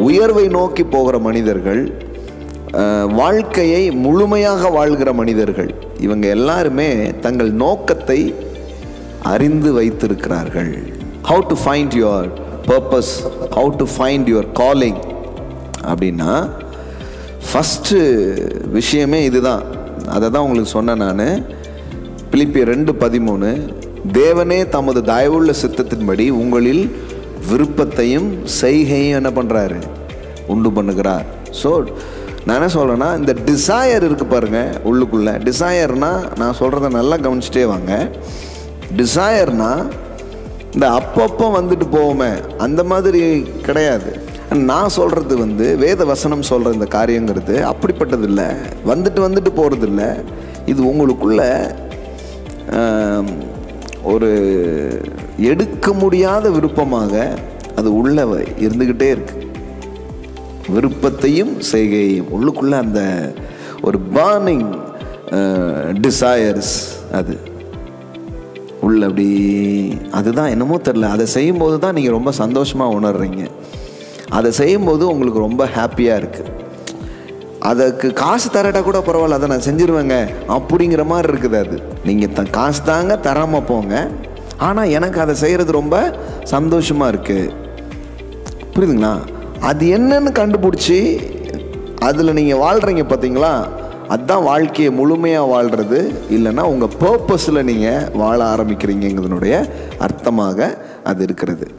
உயர்வை நோக்கி போகிற மனிதர்கள் அஹ், வாழ்க்கையை முழுமையாக வாழ்கிற மனிதர்கள் இவங்க எல்லாருமே தங்கள் நோக்கத்தை அறிந்து வைத்திருக்கிறார்கள் how to find your purpose how to find your calling அப்படின்னா ஃபஸ்ட்டு விஷயமே இதுதான் அதை தான் உங்களுக்கு சொன்னேன் நான் பிலிப்பிய ரெண்டு பதிமூணு தேவனே தமது தயவுள்ள சித்தத்தின்படி உங்களில் விருப்பத்தையும் செய்கையும் என்ன பண்ணுறாரு உண்டு பண்ணுகிறார் ஸோ நான் என்ன சொல்கிறேன்னா இந்த டிசையர் இருக்குது பாருங்க உள்ளுக்குள்ளே டிசையர்னா நான் சொல்கிறத நல்லா கவனிச்சிட்டே வாங்க டிசையர்னா இந்த அப்பப்போ வந்துட்டு போவோமே அந்த மாதிரி கிடையாது நான் சொல்கிறது வந்து வேத வசனம் சொல்கிற இந்த காரியங்கிறது அப்படிப்பட்டது இல்லை வந்துட்டு வந்துட்டு போகிறது இல்லை இது உங்களுக்குள்ள ஆம், ஒரு எடுக்க முடியாத விருப்பமாக அது உள்ள வ- இருந்துக்கிட்டே இருக்கு விருப்பத்தையும் செய்கையையும் உள்ளுக்குள்ள அந்த ஒரு பார்னிங் டிசையர்ஸ் அது உள்ள அப்படி அதுதான் என்னமோ தெரில அதை செய்யும்போது தான் நீங்கள் ரொம்ப சந்தோஷமாக உணர்றீங்க அதை செய்யும்போது உங்களுக்கு ரொம்ப ஹாப்பியாக இருக்குது அதுக்கு காசு தரட்டா கூட பரவாயில்ல அதை நான் செஞ்சிருவேங்க அப்படிங்கிற மாதிரி இருக்குது அது நீங்கள் த காசு தாங்க தராமல் போங்க ஆனால் எனக்கு அதை செய்கிறது ரொம்ப சந்தோஷமாக இருக்குது புரியுதுங்களா அது என்னன்னு கண்டுபிடிச்சி அதில் நீங்கள் வாழ்கிறீங்க பார்த்தீங்களா அதுதான் வாழ்க்கையை முழுமையாக வாழ்கிறது இல்லைன்னா உங்கள் பர்பஸில் நீங்கள் வாழ ஆரம்பிக்கிறீங்கிறதுனுடைய அர்த்தமாக அது இருக்கிறது